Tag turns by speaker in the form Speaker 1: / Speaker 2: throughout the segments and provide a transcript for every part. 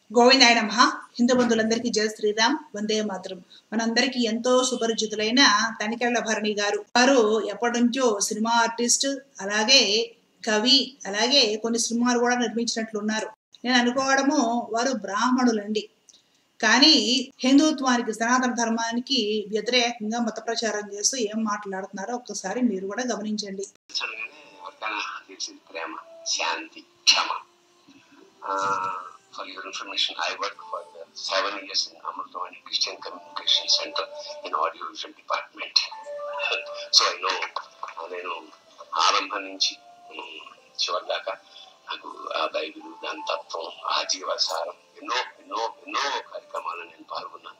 Speaker 1: గోవిందాయ నమ హిందూ బంధువులందరికీ జయ శ్రీరామ్ వందే మాత్రం మనందరికీ ఎంతో సుపరిచితులైన తనికెళ్ల భరణి గారు వారు ఎప్పటి నుంచో సినిమా ఆర్టిస్ట్ అలాగే కవి అలాగే కొన్ని సినిమాలు కూడా నిర్మించినట్లు ఉన్నారు నేను అనుకోవడము వారు బ్రాహ్మణులండి కానీ హిందుత్వానికి సనాతన ధర్మానికి వ్యతిరేకంగా మత ప్రచారం చేస్తూ ఏం మాట్లాడుతున్నారో ఒక్కసారి మీరు కూడా గమనించండి
Speaker 2: అనగానే ఎవరికైనా తెలిసింది ప్రేమ శాంతి క్షమ for your information I work for seven years in Amritavani Christian communication centre in audio visual department so I know నేను ఆరంభం నుంచి ఉమ్, చివరి దాకా నాకు ఆ బైబిల్ దాని తత్వం ఆ జీవసారం ఎన్నో ఎన్నో ఎన్నో కార్యక్రమాలు నేను పాల్గొన్నాను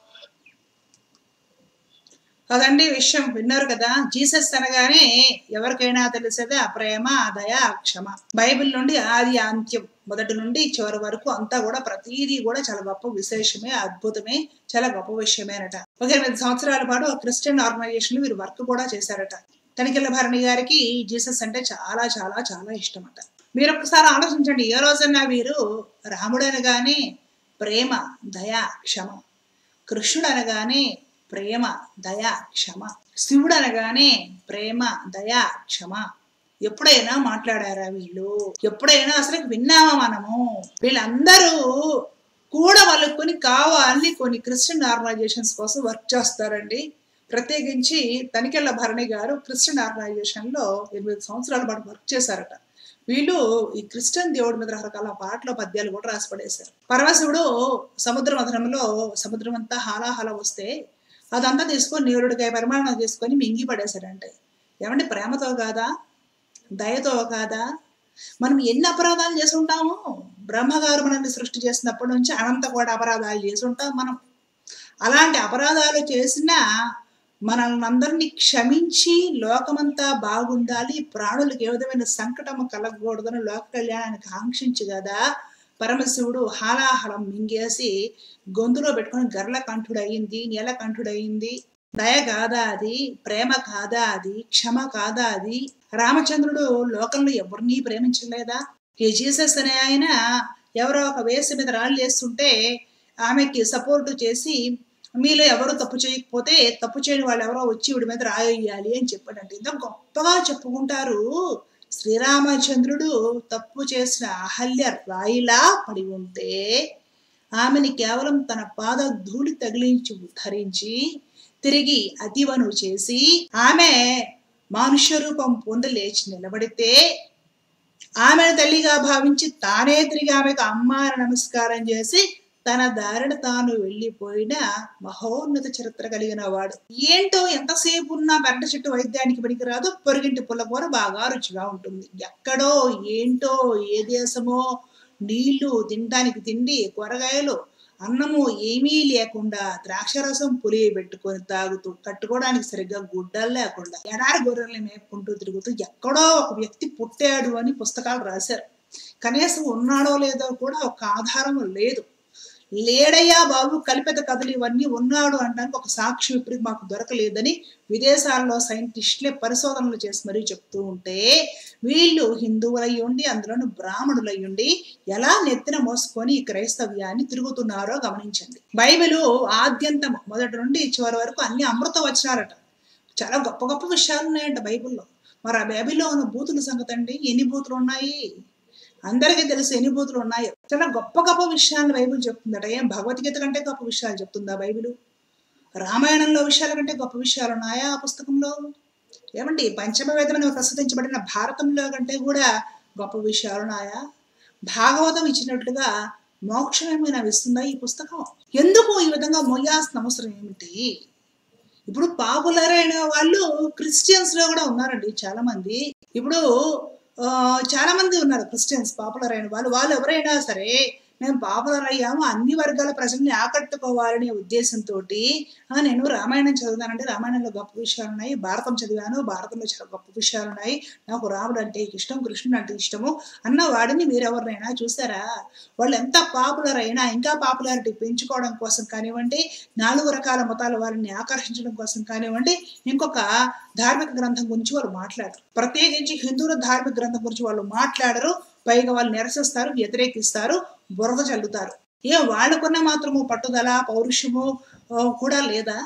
Speaker 1: అదండి విషయం విన్నారు కదా జీసస్ అనగానే ఎవరికైనా తెలిసేదే ఆ ప్రేమ ఆ దయ ఆ క్షమ బైబిల్ నుండి ఆది అంత్యం మొదటి నుండి చివరి వరకు అంతా కూడా ప్రతిదీ కూడా చాలా గొప్ప విశేషమే అద్భుతమే చాలా గొప్ప విషయమేనట ఒక ఎనిమిది సంవత్సరాల పాటు ఒక క్రిస్టియన్ ఆర్గనైజేషన్ వీరు వర్క్ కూడా చేశారట తనికెళ్ళ భరణి గారికి జీసస్ అంటే చాలా చాలా చాలా ఇష్టమట మీరు ఒక్కసారి ఆలోచించండి ఏ రోజన్నా వీరు రాముడు అనగానే ప్రేమ దయ క్షమ కృష్ణుడు అనగానే ప్రేమ దయ క్షమ శివుడు అనగానే ప్రేమ దయ క్షమ ఎప్పుడైనా మాట్లాడారా వీళ్ళు ఎప్పుడైనా అసలు విన్నామా మనము వీళ్ళందరూ కూడా వాళ్ళకొని కావాలని కొన్ని క్రిస్టియన్ ఆర్గనైజేషన్స్ కోసం వర్క్ చేస్తారండి ప్రత్యేకించి తనికెళ్ళ భరణి గారు క్రిస్టియన్ ఆర్గనైజేషన్ లో ఎనిమిది సంవత్సరాల పాటు వర్క్ చేశారట వీళ్ళు ఈ క్రిస్టియన్ దేవుడి మీద రకరకాల పాటలు పద్యాలు కూడా రాసి పడేశారు పరమశివుడు సముద్ర మధనంలో సముద్రం అంతా హాలాహల వస్తే అదంతా తీసుకొని నీరుడికాయ పరిమాణం తీసుకొని మింగి పడేశాడంటే ఏమంటే ప్రేమతో కాదా దయతో కాదా మనం ఎన్ని అపరాధాలు చేసి ఉంటాము బ్రహ్మగారు మనల్ని సృష్టి చేసినప్పటి నుంచి అనంత కూడా అపరాధాలు చేసి ఉంటాం మనం అలాంటి అపరాధాలు చేసినా మనల్ని అందరినీ క్షమించి లోకమంతా బాగుండాలి ప్రాణులకు ఏ విధమైన సంకటము కలగకూడదని లోక కళ్యాణానికి ఆంక్షించి కదా పరమశివుడు హాలాహలం మింగేసి గొంతులో పెట్టుకొని గర్ల కంఠుడయింది నీల కంఠుడయింది దయ కాదా అది ప్రేమ కాదా అది క్షమ కాదా అది రామచంద్రుడు లోకంలో ఎవరినీ ప్రేమించలేదా ఈ జీసస్ అనే ఆయన ఎవరో ఒక వేసి మీద రాళ్ళు వేస్తుంటే ఆమెకి సపోర్ట్ చేసి మీలో ఎవరు తప్పు చేయకపోతే తప్పు చేయని వాళ్ళు ఎవరో వచ్చి వీడి మీద రాయేయాలి అని చెప్పాడంటే ఇంత గొప్పగా చెప్పుకుంటారు శ్రీరామచంద్రుడు తప్పు చేసిన అహల్య రాయిలా పడి ఉంటే ఆమెని కేవలం తన పాద ధూళి తగిలించి ఉద్ధరించి తిరిగి అతివను చేసి ఆమె మానుష్య రూపం పొంది లేచి నిలబడితే ఆమెను తల్లిగా భావించి తానే తిరిగి ఆమెకు అమ్మాని నమస్కారం చేసి తన దారిన తాను వెళ్ళిపోయిన మహోన్నత చరిత్ర కలిగిన వాడు ఏంటో ఎంతసేపు ఉన్నా పెరట చెట్టు వైద్యానికి పనికిరాదు పొరుగింటి పుల్లకూర బాగా రుచిగా ఉంటుంది ఎక్కడో ఏంటో ఏ దేశమో నీళ్లు తినడానికి తిండి కూరగాయలు అన్నము ఏమీ లేకుండా ద్రాక్షరసం పులి పెట్టుకొని తాగుతూ కట్టుకోవడానికి సరిగ్గా గుడ్డలు లేకుండా ఎడారి గొర్రెల్ని మేపుకుంటూ తిరుగుతూ ఎక్కడో ఒక వ్యక్తి పుట్టాడు అని పుస్తకాలు రాశారు కనీసం ఉన్నాడో లేదో కూడా ఒక ఆధారం లేదు లేడయ్యా బాబు కలిపెత కథలు ఇవన్నీ ఉన్నాడు అనడానికి ఒక సాక్షి ఇప్పుడు మాకు దొరకలేదని విదేశాల్లో సైంటిస్టులే పరిశోధనలు చేసి మరీ చెప్తూ ఉంటే వీళ్ళు హిందువులై ఉండి అందులోనూ బ్రాహ్మణులై ఉండి ఎలా నెత్తిన మోసుకొని ఈ క్రైస్తవ్యాన్ని తిరుగుతున్నారో గమనించండి బైబిల్ ఆద్యంతం మొదటి నుండి చివరి వరకు అన్ని అమృత వచనాలట చాలా గొప్ప గొప్ప విషయాలు ఉన్నాయంట బైబిల్లో మరి ఆ బైబిల్లో ఉన్న బూతుల సంగతి అండి ఎన్ని బూతులు ఉన్నాయి అందరికీ తెలుసు ఎన్ని బూతులు ఉన్నాయో చాలా గొప్ప గొప్ప విషయాలు బైబిల్ చెప్తుందట ఏం భగవద్గీత కంటే గొప్ప విషయాలు చెప్తుందా బైబిల్ రామాయణంలో విషయాల కంటే గొప్ప విషయాలు ఉన్నాయా ఆ పుస్తకంలో ఏమండి పంచమ వేదమని ప్రసిద్ధించబడిన భారతంలో కంటే కూడా గొప్ప విషయాలు ఉన్నాయా భాగవతం ఇచ్చినట్లుగా మోక్షం ఏమైనా ఇస్తుందా ఈ పుస్తకం ఎందుకు ఈ విధంగా మొయ్యాల్సిన అవసరం ఏమిటి ఇప్పుడు పాపులర్ అయిన వాళ్ళు క్రిస్టియన్స్ లో కూడా ఉన్నారండి చాలా మంది ఇప్పుడు ఆ, చాలా మంది ఉన్నారు క్రిస్టియన్స్ పాపులర్ అయిన వాళ్ళు వాళ్ళు ఎవరైనా సరే మేము పాపులర్ అయ్యాము అన్ని వర్గాల ప్రజల్ని ఆకట్టుకోవాలనే ఉద్దేశంతో నేను రామాయణం చదువుతానంటే రామాయణంలో గొప్ప విషయాలు ఉన్నాయి భారతం చదివాను భారతంలో చాలా గొప్ప విషయాలు ఉన్నాయి నాకు రాముడు అంటే ఇష్టం కృష్ణుడు అంటే ఇష్టము అన్న వాడిని మీరెవరినైనా చూసారా వాళ్ళు ఎంత పాపులర్ అయినా ఇంకా పాపులారిటీ పెంచుకోవడం కోసం కానివ్వండి నాలుగు రకాల మతాల వారిని ఆకర్షించడం కోసం కానివ్వండి ఇంకొక ధార్మిక గ్రంథం గురించి వాళ్ళు మాట్లాడరు ప్రత్యేకించి హిందువుల ధార్మిక గ్రంథం గురించి వాళ్ళు మాట్లాడరు పైగా వాళ్ళు నిరసిస్తారు వ్యతిరేకిస్తారు బురద చల్లుతారు ఏ వాళ్ళకున్న మాత్రము పట్టుదల పౌరుషము ఆ, కూడా లేదా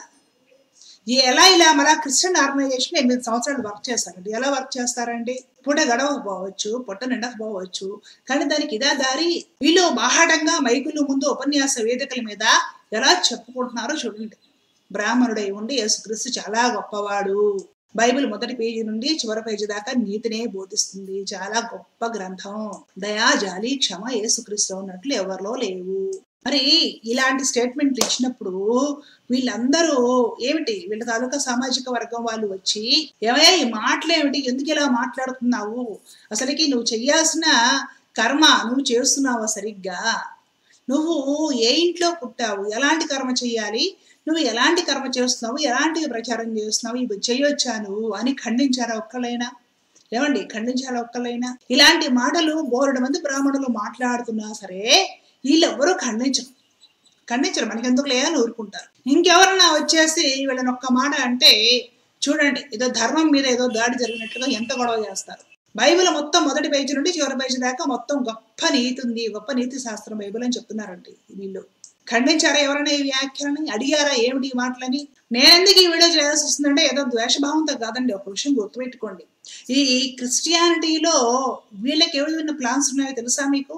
Speaker 1: ఎలా ఇలా మళ్ళా క్రిస్టియన్ ఆర్గనైజేషన్ ఎనిమిది సంవత్సరాలు వర్క్ చేస్తారండి ఎలా వర్క్ చేస్తారండి పూట గడవకపోవచ్చు పొట్ట నిండకపోవచ్చు కానీ దానికి ఇదా దారి వీళ్ళు బాహాటంగా మైకులు ముందు ఉపన్యాస వేదికల మీద ఎలా చెప్పుకుంటున్నారో చూడండి బ్రాహ్మణుడై ఉండి యేసుక్రీస్తు చాలా గొప్పవాడు బైబిల్ మొదటి పేజీ నుండి చివరి పేజీ దాకా నీతినే బోధిస్తుంది చాలా గొప్ప గ్రంథం దయా జాలి క్షమ యేసుక్రీస్తు ఉన్నట్లు ఎవరిలో లేవు మరి ఇలాంటి స్టేట్మెంట్లు ఇచ్చినప్పుడు వీళ్ళందరూ ఏమిటి వీళ్ళ తాలూకా సామాజిక వర్గం వాళ్ళు వచ్చి ఏమయ్యా ఈ మాటలు ఏమిటి ఎందుకు ఇలా మాట్లాడుతున్నావు అసలుకి నువ్వు చెయ్యాల్సిన కర్మ నువ్వు చేస్తున్నావా సరిగ్గా నువ్వు ఏ ఇంట్లో పుట్టావు ఎలాంటి కర్మ చేయాలి నువ్వు ఎలాంటి కర్మ చేస్తున్నావు ఎలాంటి ప్రచారం చేస్తున్నావు ఇవి చేయొచ్చా నువ్వు అని ఖండించారా ఒక్కలైనా ఏమండి ఖండించారా ఒక్కలైనా ఇలాంటి మాటలు బోరుడు మంది బ్రాహ్మణులు మాట్లాడుతున్నా సరే వీళ్ళెవ్వరూ ఖండించరు ఖండించరు మనకెందుకు లేదని ఊరుకుంటారు ఇంకెవరన్నా వచ్చేసి వీళ్ళని ఒక్క మాట అంటే చూడండి ఏదో ధర్మం మీద ఏదో దాడి జరిగినట్లుగా ఎంత గొడవ చేస్తారు బైబిల్ మొత్తం మొదటి పేజీ నుండి చివరి పేజీ దాకా మొత్తం గొప్ప నీతి ఉంది గొప్ప నీతి శాస్త్రం బైబిల్ అని చెప్తున్నారండి వీళ్ళు ఖండించారా ఎవరైనా ఈ వ్యాఖ్యలని అడిగారా ఏమిటి ఈ మాటలని నేనెందుకు ఈ వీడియో చేయాల్సి వస్తుందంటే ఏదో ద్వేషభావంతో కాదండి ఒక విషయం గుర్తుపెట్టుకోండి ఈ క్రిస్టియానిటీలో వీళ్ళకి ఏమైనా ప్లాన్స్ ఉన్నాయో తెలుసా మీకు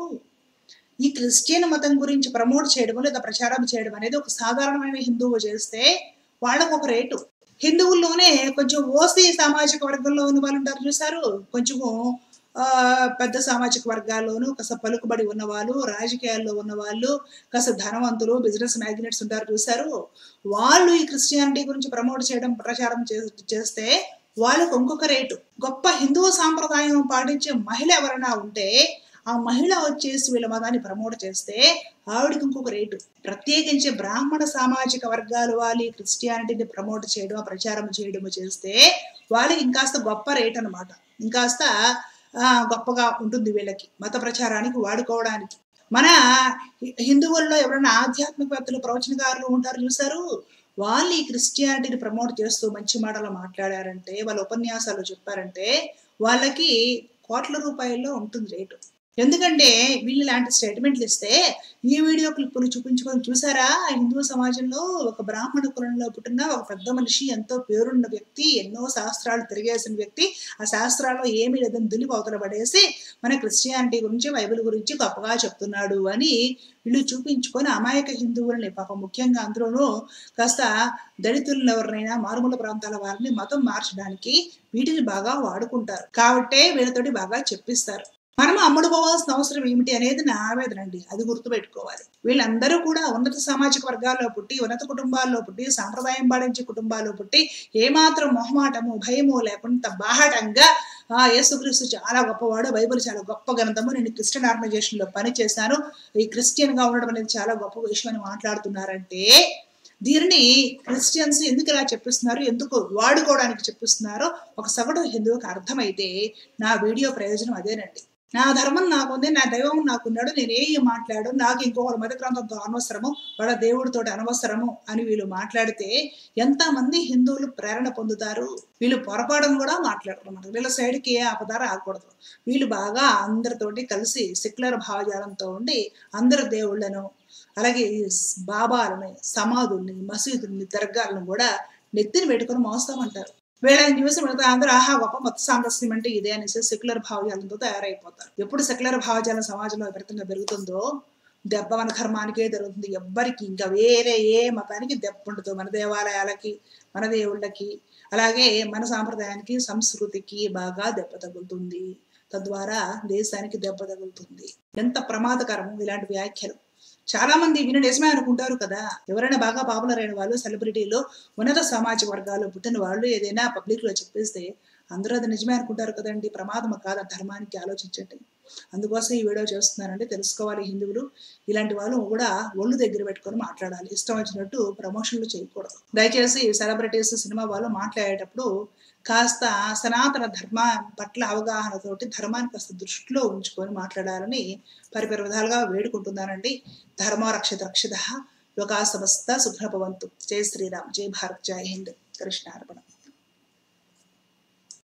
Speaker 1: ఈ క్రిస్టియన్ మతం గురించి ప్రమోట్ చేయడం లేదా ప్రచారం చేయడం అనేది ఒక సాధారణమైన హిందువు చేస్తే వాళ్ళకు ఒక రేటు హిందువుల్లోనే కొంచెం ఓసీ సామాజిక వర్గంలో ఉన్న వాళ్ళు ఉంటారు చూసారు కొంచెము ఆ, పెద్ద సామాజిక వర్గాల్లోనూ కాస్త పలుకుబడి ఉన్నవాళ్ళు రాజకీయాల్లో ఉన్నవాళ్ళు కాస్త ధనవంతులు బిజినెస్ మ్యాగ్నెట్స్ ఉంటారు చూసారు వాళ్ళు ఈ క్రిస్టియానిటీ గురించి ప్రమోట్ చేయడం ప్రచారం చే- చేస్తే వాళ్ళకు ఇంకొక రేటు గొప్ప హిందూ సాంప్రదాయం పాటించే మహిళ ఎవరైనా ఉంటే ఆ మహిళ వచ్చేసి వీళ్ళ మతాన్ని ప్రమోట్ చేస్తే ఆవిడకి ఇంకొక రేటు ప్రత్యేకించి బ్రాహ్మణ సామాజిక వర్గాలు వాళ్ళు ఈ క్రిస్టియానిటీని ప్రమోట్ చేయడం ప్రచారం చేయడం చేస్తే వాళ్ళకి ఇంకాస్త గొప్ప రేట్ అనమాట ఇంకాస్త ఆ, గొప్పగా ఉంటుంది వీళ్ళకి మత ప్రచారానికి వాడుకోవడానికి మన హి- హిందువుల్లో ఎవరైనా ఆధ్యాత్మికవేత్తలు ప్రవచనకారులు ఉంటారు చూసారు వాళ్ళు ఈ క్రిస్టియానిటీని ప్రమోట్ చేస్తూ మంచి మాటలు మాట్లాడారంటే వాళ్ళ ఉపన్యాసాలు చెప్పారంటే వాళ్ళకి కోట్ల రూపాయల్లో ఉంటుంది రేటు ఎందుకంటే వీళ్ళు ఇలాంటి స్టేట్మెంట్లు ఇస్తే ఈ వీడియో క్లిప్పులు చూపించుకొని చూసారా హిందూ సమాజంలో ఒక బ్రాహ్మణ కులంలో పుట్టిన ఒక పెద్ద మనిషి ఎంతో పేరున్న వ్యక్తి ఎన్నో శాస్త్రాలు తిరిగేసిన వ్యక్తి ఆ శాస్త్రాల్లో ఏమీ లేదని దులిపి అవతల పడేసి మన క్రిస్టియానిటీ గురించి బైబిల్ గురించి గొప్పగా చెప్తున్నాడు అని వీళ్ళు చూపించుకొని అమాయక హిందువులని పాపం ముఖ్యంగా అందులోనూ కాస్త దళితులను ఎవరినైనా మారుమూల ప్రాంతాల వారిని మతం మార్చడానికి వీటిని బాగా వాడుకుంటారు కాబట్టే వీళ్ళతోటి బాగా చెప్పిస్తారు మనం అమ్ముడు పోవాల్సిన అవసరం ఏమిటి అనేది నా ఆవేదన అండి అది గుర్తుపెట్టుకోవాలి వీళ్ళందరూ కూడా ఉన్నత సామాజిక వర్గాల్లో పుట్టి ఉన్నత కుటుంబాల్లో పుట్టి సాంప్రదాయం పాటించే కుటుంబాల్లో పుట్టి ఏమాత్రం మొహమాటము భయము లేకుండా బాహటంగా ఆ యేసుక్రీస్తు చాలా గొప్పవాడు బైబిల్ చాలా గొప్ప గ్రంథము నేను క్రిస్టియన్ ఆర్గనైజేషన్ లో పని చేశాను ఈ క్రిస్టియన్ గా ఉండడం అనేది చాలా గొప్ప విషయం అని మాట్లాడుతున్నారంటే దీనిని క్రిస్టియన్స్ ఎందుకు ఇలా చెప్పిస్తున్నారు ఎందుకు వాడుకోవడానికి చెప్పిస్తున్నారో ఒక సగటు హిందువుకి అర్థమైతే నా వీడియో ప్రయోజనం అదేనండి నా ధర్మం నాకుంది నా దైవం నాకున్నాడు నేను ఏం మాట్లాడు నాకు ఇంకొకటి మత గ్రంథంతో అనవసరము వాళ్ళ దేవుడితోటి అనవసరము అని వీళ్ళు మాట్లాడితే ఎంతమంది హిందువులు ప్రేరణ పొందుతారు వీళ్ళు పొరపాటును కూడా మాట్లాడరు అన్నమాట వీళ్ళ సైడ్కి ఏ ఆపద రాకూడదు వీళ్ళు బాగా అందరితోటి కలిసి సెక్యులర్ భావజాలంతో ఉండి అందరు దేవుళ్ళను అలాగే ఈ బాబాలని సమాధుల్ని మసీదుల్ని దర్గాలను కూడా నెత్తిని పెట్టుకొని మోస్తామంటారు వీళ్ళని చూసి మిగతా అందరూ ఆహా గొప్ప మత సామరస్యం అంటే ఇదే అనేసి సెక్యులర్ భావజాలంతో తయారైపోతారు ఎప్పుడు సెక్యులర్ భావజాలం సమాజంలో విపరీతంగా పెరుగుతుందో దెబ్బ మన ధర్మానికే జరుగుతుంది ఎవ్వరికి ఇంకా వేరే ఏ మతానికి దెబ్బ ఉండదు మన దేవాలయాలకి మన దేవుళ్ళకి అలాగే మన సాంప్రదాయానికి సంస్కృతికి బాగా దెబ్బ తగులుతుంది తద్వారా దేశానికి దెబ్బ తగులుతుంది ఎంత ప్రమాదకరం ఇలాంటి వ్యాఖ్యలు చాలా మంది విని నిజమే అనుకుంటారు కదా ఎవరైనా బాగా పాపులర్ అయిన వాళ్ళు సెలబ్రిటీలు ఉన్నత సామాజిక వర్గాలు పుట్టిన వాళ్ళు ఏదైనా పబ్లిక్ లో చెప్పేస్తే అందరూ అది నిజమే అనుకుంటారు కదండి ప్రమాదం కాదా ధర్మానికి ఆలోచించండి అందుకోసం ఈ వీడియో చేస్తున్నానండి తెలుసుకోవాలి హిందువులు ఇలాంటి వాళ్ళు కూడా ఒళ్ళు దగ్గర పెట్టుకొని మాట్లాడాలి ఇష్టం వచ్చినట్టు ప్రమోషన్లు చేయకూడదు దయచేసి సెలబ్రిటీస్ సినిమా వాళ్ళు మాట్లాడేటప్పుడు కాస్త సనాతన ధర్మ పట్ల అవగాహనతోటి ధర్మాన్ని కాస్త దృష్టిలో ఉంచుకొని మాట్లాడాలని పరిపరి విధాలుగా వేడుకుంటున్నానండి ధర్మ రక్షిత రక్షిత లోకా సమస్త సుఖభవంతు జై శ్రీరామ్ జై భారత్ జై హింద్ కృష్ణార్పణ